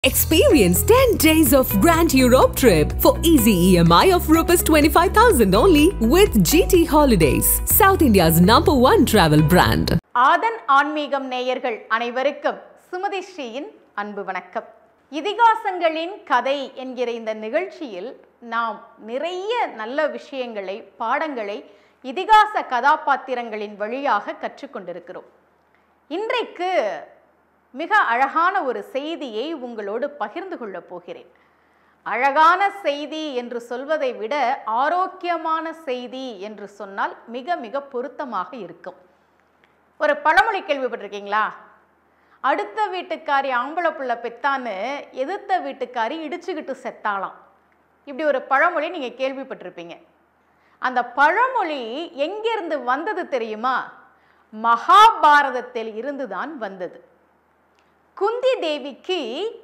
Experience 10 days of Grand Europe trip for easy EMI of Rs 25,000 only with GT Holidays, South India's number one travel brand. ஆதன் ஆன்மீகம் நேயர்கள் அனைவருக்கும் சுமதி ஸ்ரீயின் அன்பு வணக்கம் இதிகாசங்களின் கதை என்கிற இந்த நிகழ்ச்சியில் நாம் நிறைய நல்ல விஷயங்களை பாடங்களை இதிகாச கதாபாத்திரங்களின் வழியாக கற்றுக்கொண்டிருக்கிறோம் இன்றைக்கு மிக அழகான ஒரு செய்தியை உங்களோடு பகிர்ந்து கொள்ளப் போகிறேன் அழகான செய்தி என்று சொல்வதை விட ஆரோக்கியமான செய்தி என்று சொன்னால் மிக மிக பொருத்தமாக இருக்கும் ஒரு பழமொழி கேள்விப்பட்டிருக்கீங்களா அடுத்த வீட்டுக்காரி ஆம்பளை புள்ள பெத்தான்னு எதிர்த்த வீட்டுக்காரி இடிச்சுக்கிட்டு செத்தாளாம் இப்படி ஒரு பழமொழி நீங்கள் கேள்விப்பட்டிருப்பீங்க அந்த பழமொழி எங்கிருந்து வந்தது தெரியுமா மகாபாரதத்தில் இருந்து தான் வந்தது குந்தி தேவிக்கு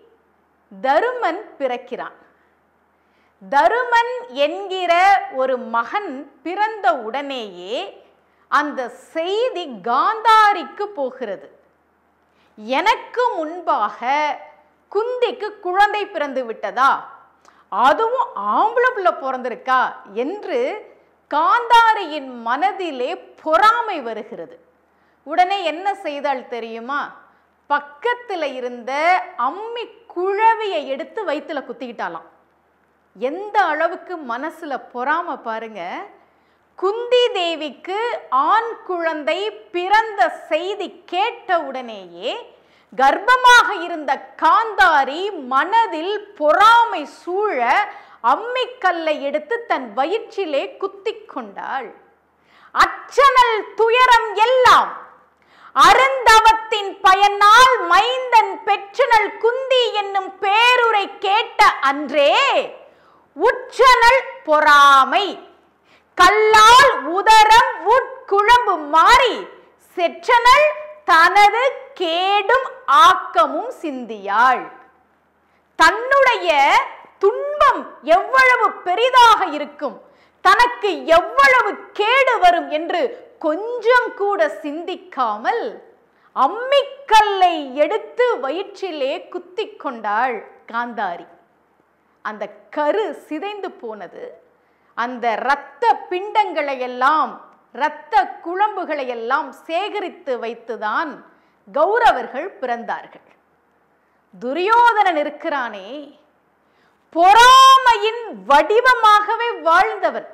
தருமன் பிறக்கிறான் தருமன் என்கிற ஒரு மகன் பிறந்த உடனேயே அந்த செய்தி காந்தாரிக்கு போகிறது எனக்கு முன்பாக குந்திக்கு குழந்தை பிறந்து விட்டதா அதுவும் ஆம்பளை பிள்ளை பிறந்திருக்கா என்று காந்தாரியின் மனதிலே பொறாமை வருகிறது உடனே என்ன செய்தால் தெரியுமா பக்கத்தில் இருந்த அம்மி குழவியை எடுத்து வயிற்றுல குத்திக்கிட்டாலாம் எந்த அளவுக்கு மனசுல பொறாம பாருங்க குந்தி தேவிக்கு ஆண் குழந்தை பிறந்த செய்தி கேட்ட உடனேயே கர்ப்பமாக இருந்த காந்தாரி மனதில் பொறாமை சூழ அம்மிக்கல்லை எடுத்து தன் வயிற்றிலே குத்திக் கொண்டாள் அச்சனல் துயரம் எல்லாம் அருந்தவத்தின் பயனால் மைந்தன் பெற்றனல் குந்தி என்னும் பேருரை கேட்ட அன்றே உச்சனல் பொறாமை கல்லால் உதரம் உட்குழம்பு மாறி செற்றனல் தனது கேடும் ஆக்கமும் சிந்தியாள் தன்னுடைய துன்பம் எவ்வளவு பெரிதாக இருக்கும் தனக்கு எவ்வளவு கேடு வரும் என்று கொஞ்சம் கூட சிந்திக்காமல் அம்மிக்கல்லை எடுத்து வயிற்றிலே குத்திக் கொண்டாள் காந்தாரி அந்த கரு சிதைந்து போனது அந்த இரத்த பிண்டங்களை எல்லாம் இரத்த குழம்புகளை எல்லாம் சேகரித்து வைத்துதான் கௌரவர்கள் பிறந்தார்கள் துரியோதனன் இருக்கிறானே பொறாமையின் வடிவமாகவே வாழ்ந்தவன்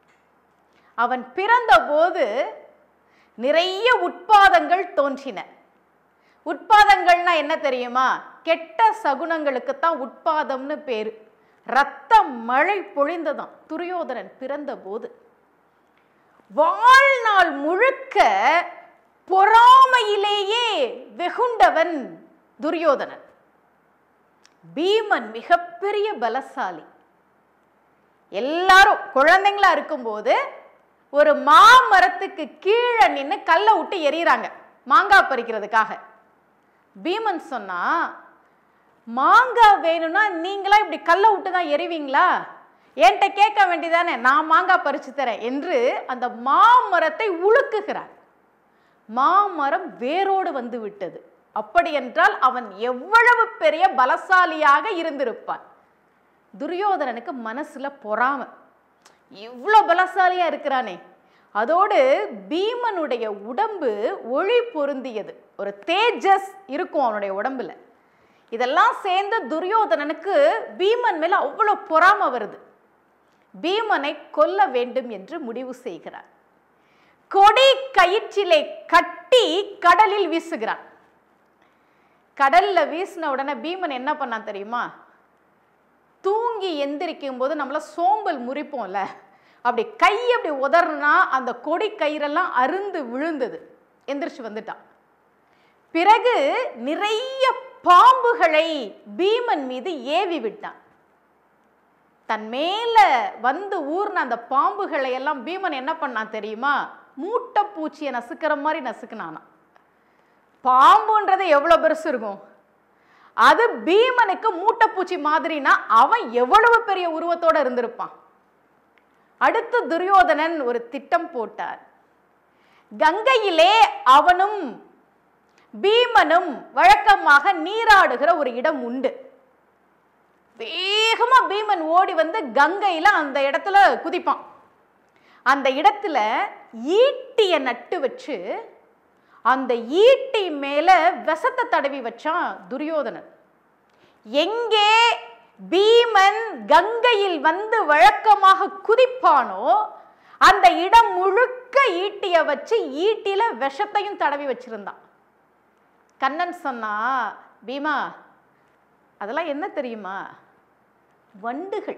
அவன் பிறந்தபோது நிறைய உட்பாதங்கள் தோன்றின உட்பாதங்கள்னா என்ன தெரியுமா கெட்ட சகுனங்களுக்கு தான் உட்பாதம்னு பேரு ரத்த மழை பொழிந்ததாம் துரியோதனன் பிறந்தபோது வாழ்நாள் முழுக்க பொறாமையிலேயே வெகுண்டவன் துரியோதனன் பீமன் மிகப்பெரிய பலசாலி எல்லாரும் குழந்தைங்களா இருக்கும்போது ஒரு மாமரத்துக்கு கீழே நின்று கல்லை விட்டு எறிகிறாங்க மாங்காய் பறிக்கிறதுக்காக பீமன் சொன்னா மாங்காய் வேணும்னா நீங்களா இப்படி கல்லை விட்டு தான் எறிவீங்களா என்கிட்ட கேட்க வேண்டியதானே நான் மாங்காய் பறிச்சு தரேன் என்று அந்த மாமரத்தை உழுக்குகிறார் மாமரம் வேரோடு வந்து விட்டது அப்படி என்றால் அவன் எவ்வளவு பெரிய பலசாலியாக இருந்திருப்பான் துரியோதனனுக்கு மனசுல பொறாமை இவ்வளோ பலசாலியா இருக்கிறானே அதோடு பீமனுடைய உடம்பு ஒளி பொருந்தியது ஒரு தேஜஸ் இருக்கும் அவனுடைய உடம்புல இதெல்லாம் சேர்ந்து துரியோதனனுக்கு பீமன் மேல அவ்வளோ பொறாமை வருது பீமனை கொல்ல வேண்டும் என்று முடிவு செய்கிறார் கொடி கயிற்றிலே கட்டி கடலில் வீசுகிறான் கடல்ல வீசின உடனே பீமன் என்ன பண்ணான் தெரியுமா தூங்கி எந்திரிக்கும் போது நம்மள சோம்பல் முறிப்போம்ல அப்படி கை அப்படி உதறனா அந்த கொடி கயிறெல்லாம் அருந்து விழுந்தது எந்திரிச்சு வந்துட்டான் பிறகு நிறைய பாம்புகளை பீமன் மீது ஏவி விட்டான் தன் மேல வந்து ஊர்ன அந்த பாம்புகளை எல்லாம் பீமன் என்ன பண்ணான் தெரியுமா மூட்டை பூச்சியை நசுக்கிற மாதிரி நசுக்குனானா பாம்புன்றது எவ்வளோ பெருசு இருக்கும் அது பீமனுக்கு மூட்டைப்பூச்சி மாதிரினா அவன் எவ்வளவு பெரிய உருவத்தோட இருந்திருப்பான் அடுத்து துரியோதனன் ஒரு திட்டம் போட்டார் கங்கையிலே அவனும் பீமனும் வழக்கமாக நீராடுகிற ஒரு இடம் உண்டு வேகமா பீமன் ஓடி வந்து கங்கையில அந்த இடத்துல குதிப்பான் அந்த இடத்துல ஈட்டிய நட்டு வச்சு அந்த ஈட்டி மேல விஷத்தை தடவி வச்சான் துரியோதனன் எங்கே பீமன் கங்கையில் வந்து வழக்கமாக குதிப்பானோ அந்த இடம் முழுக்க ஈட்டிய வச்சு ஈட்டில விஷத்தையும் தடவி வச்சிருந்தான் கண்ணன் சொன்னா பீமா அதெல்லாம் என்ன தெரியுமா வண்டுகள்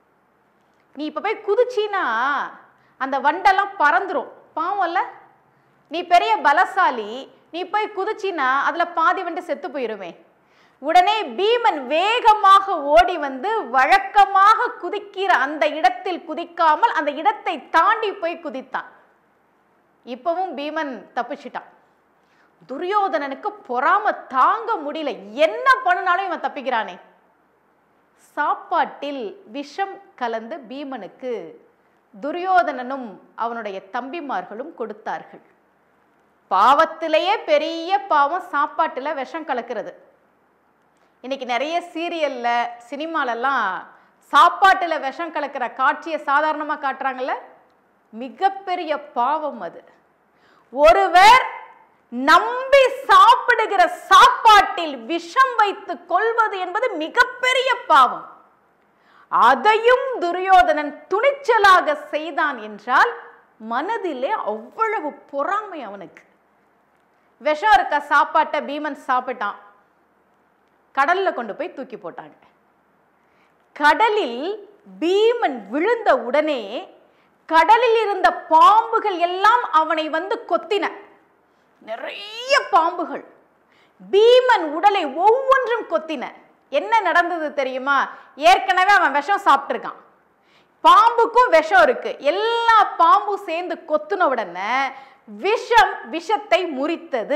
நீ இப்போ போய் குதிச்சினா அந்த வண்டெல்லாம் பறந்துரும் பாவம்ல நீ பெரிய பலசாலி நீ போய் குதிச்சினா அதில் பாதி வண்டு செத்து போயிருமே உடனே பீமன் வேகமாக ஓடி வந்து வழக்கமாக குதிக்கிற அந்த இடத்தில் குதிக்காமல் அந்த இடத்தை தாண்டி போய் குதித்தான் இப்பவும் பீமன் தப்பிச்சிட்டான் துரியோதனனுக்கு பொறாம தாங்க முடியல என்ன பண்ணினாலும் இவன் தப்பிக்கிறானே சாப்பாட்டில் விஷம் கலந்து பீமனுக்கு துரியோதனனும் அவனுடைய தம்பிமார்களும் கொடுத்தார்கள் பாவத்திலேயே பெரிய பாவம் சாப்பாட்டில் விஷம் கலக்கிறது இன்னைக்கு நிறைய சீரியல்ல சினிமாலெல்லாம் சாப்பாட்டில் விஷம் கலக்கிற காட்சியை சாதாரணமாக காட்டுறாங்கல்ல மிகப்பெரிய பாவம் அது ஒருவர் நம்பி சாப்பிடுகிற சாப்பாட்டில் விஷம் வைத்து கொள்வது என்பது மிகப்பெரிய பாவம் அதையும் துரியோதனன் துணிச்சலாக செய்தான் என்றால் மனதிலே அவ்வளவு பொறாமை அவனுக்கு விஷம் இருக்க சாப்பாட்டை பீமன் சாப்பிட்டான் கடல்ல கொண்டு போய் தூக்கி போட்டாங்க கடலில் பீமன் விழுந்த உடனே கடலில் இருந்த பாம்புகள் எல்லாம் அவனை வந்து கொத்தின நிறைய பாம்புகள் பீமன் உடலை ஒவ்வொன்றும் கொத்தின என்ன நடந்தது தெரியுமா ஏற்கனவே அவன் விஷம் சாப்பிட்டுருக்கான் பாம்புக்கும் விஷம் இருக்கு எல்லா பாம்பும் சேர்ந்து கொத்துன உடனே விஷம் விஷத்தை முறித்தது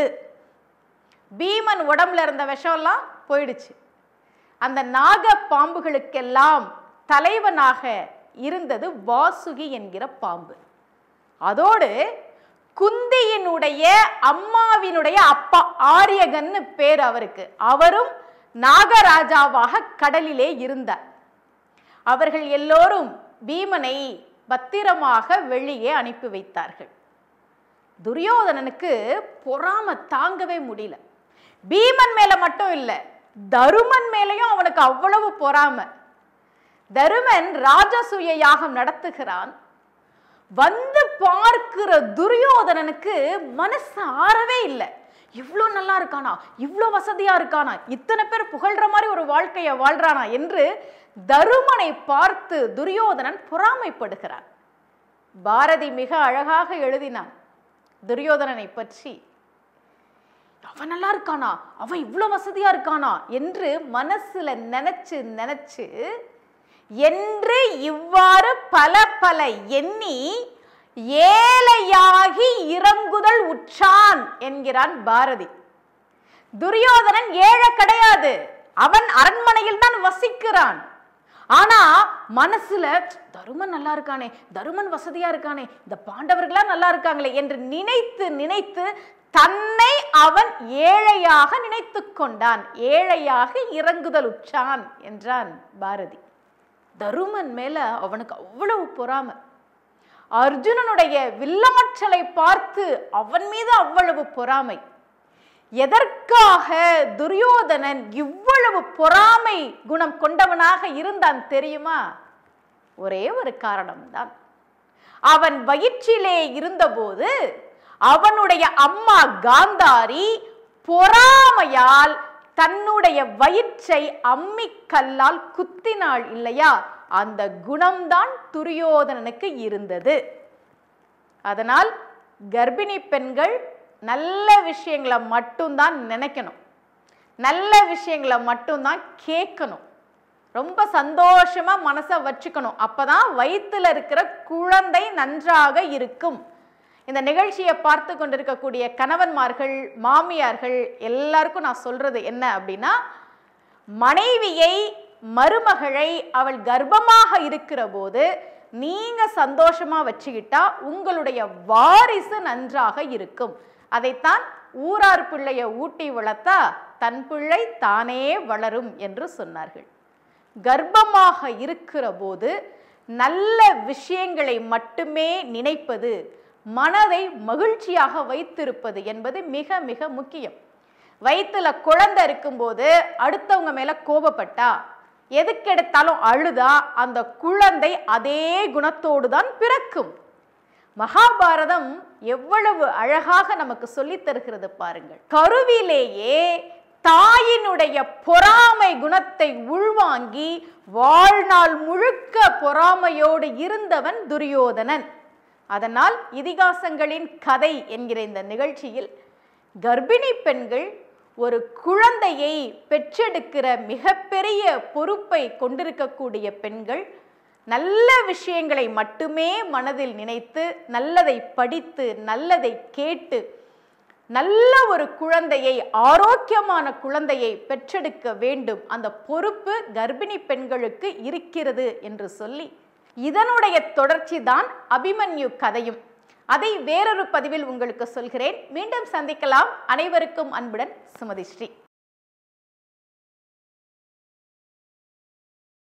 பீமன் உடம்புல இருந்த விஷம்லாம் போயிடுச்சு அந்த நாக பாம்புகளுக்கெல்லாம் தலைவனாக இருந்தது வாசுகி என்கிற பாம்பு அதோடு குந்தியினுடைய அம்மாவினுடைய அப்பா ஆரியகன்னு பேர் அவருக்கு அவரும் நாகராஜாவாக கடலிலே இருந்தார் அவர்கள் எல்லோரும் பீமனை பத்திரமாக வெளியே அனுப்பி வைத்தார்கள் துரியோதனனுக்கு பொறாம தாங்கவே முடியல பீமன் மேல மட்டும் இல்லை தருமன் மேலேயும் அவனுக்கு அவ்வளவு பொறாம தருமன் ராஜசூய யாகம் நடத்துகிறான் வந்து பார்க்கிற துரியோதனனுக்கு மனசு ஆறவே இல்லை இவ்வளோ நல்லா இருக்கானா இவ்வளோ வசதியா இருக்கானா இத்தனை பேர் புகழ்ற மாதிரி ஒரு வாழ்க்கையை வாழ்றானா என்று தருமனை பார்த்து துரியோதனன் பொறாமைப்படுகிறான் பாரதி மிக அழகாக எழுதினான் துரியோதனனை பற்றி அவன் நல்லா இருக்கானா அவன் இவ்வளோ வசதியா இருக்கானா என்று மனசுல நினைச்சு நினைச்சு என்று இவ்வாறு பல பல எண்ணி ஏழையாகி இறங்குதல் உற்றான் என்கிறான் பாரதி துரியோதனன் ஏழை கிடையாது அவன் அரண்மனையில் தான் வசிக்கிறான் ஆனா மனசுல தருமன் நல்லா இருக்கானே தருமன் வசதியா இருக்கானே இந்த பாண்டவர்களா நல்லா இருக்காங்களே என்று நினைத்து நினைத்து தன்னை அவன் ஏழையாக நினைத்து கொண்டான் ஏழையாக இறங்குதல் உற்றான் என்றான் பாரதி தருமன் மேல அவனுக்கு அவ்வளவு பொறாமை அர்ஜுனனுடைய வில்லமற்றலை பார்த்து அவன் மீது அவ்வளவு பொறாமை எதற்காக துரியோதனன் இவ்வளவு பொறாமை குணம் கொண்டவனாக இருந்தான் தெரியுமா ஒரே ஒரு காரணம்தான் அவன் வயிற்றிலே இருந்தபோது அவனுடைய அம்மா காந்தாரி பொறாமையால் தன்னுடைய வயிற்றை அம்மிக்கல்லால் குத்தினாள் இல்லையா அந்த குணம்தான் துரியோதனனுக்கு இருந்தது அதனால் கர்ப்பிணி பெண்கள் நல்ல விஷயங்களை மட்டும்தான் நினைக்கணும் நல்ல விஷயங்களை மட்டும்தான் கேட்கணும் ரொம்ப சந்தோஷமா மனசை வச்சுக்கணும் அப்பதான் வயித்துல இருக்கிற குழந்தை நன்றாக இருக்கும் இந்த நிகழ்ச்சியை பார்த்து கொண்டிருக்கக்கூடிய கணவன்மார்கள் மாமியார்கள் எல்லாருக்கும் நான் சொல்றது என்ன அப்படின்னா மனைவியை மருமகளை அவள் கர்ப்பமாக இருக்கிற போது நீங்க சந்தோஷமா வச்சுக்கிட்டா உங்களுடைய வாரிசு நன்றாக இருக்கும் அதைத்தான் ஊரார் பிள்ளைய ஊட்டி வளர்த்தா தன் பிள்ளை தானே வளரும் என்று சொன்னார்கள் கர்ப்பமாக இருக்கிற போது நல்ல விஷயங்களை மட்டுமே நினைப்பது மனதை மகிழ்ச்சியாக வைத்திருப்பது என்பது மிக மிக முக்கியம் வயிற்றுல குழந்தை இருக்கும்போது அடுத்தவங்க மேல கோபப்பட்டா எதுக்கெடுத்தாலும் அழுதா அந்த குழந்தை அதே குணத்தோடு தான் பிறக்கும் மகாபாரதம் எவ்வளவு அழகாக நமக்கு சொல்லித் தருகிறது பாருங்கள் கருவிலேயே தாயினுடைய பொறாமை குணத்தை உள்வாங்கி வாழ்நாள் முழுக்க பொறாமையோடு இருந்தவன் துரியோதனன் அதனால் இதிகாசங்களின் கதை என்கிற இந்த நிகழ்ச்சியில் கர்ப்பிணி பெண்கள் ஒரு குழந்தையை பெற்றெடுக்கிற மிகப்பெரிய பொறுப்பை கொண்டிருக்கக்கூடிய பெண்கள் நல்ல விஷயங்களை மட்டுமே மனதில் நினைத்து நல்லதை படித்து நல்லதை கேட்டு நல்ல ஒரு குழந்தையை ஆரோக்கியமான குழந்தையை பெற்றெடுக்க வேண்டும் அந்த பொறுப்பு கர்ப்பிணி பெண்களுக்கு இருக்கிறது என்று சொல்லி இதனுடைய தொடர்ச்சி தான் அபிமன்யு கதையும் அதை வேறொரு பதிவில் உங்களுக்கு சொல்கிறேன் மீண்டும் சந்திக்கலாம் அனைவருக்கும் அன்புடன் சுமதி ஸ்ரீ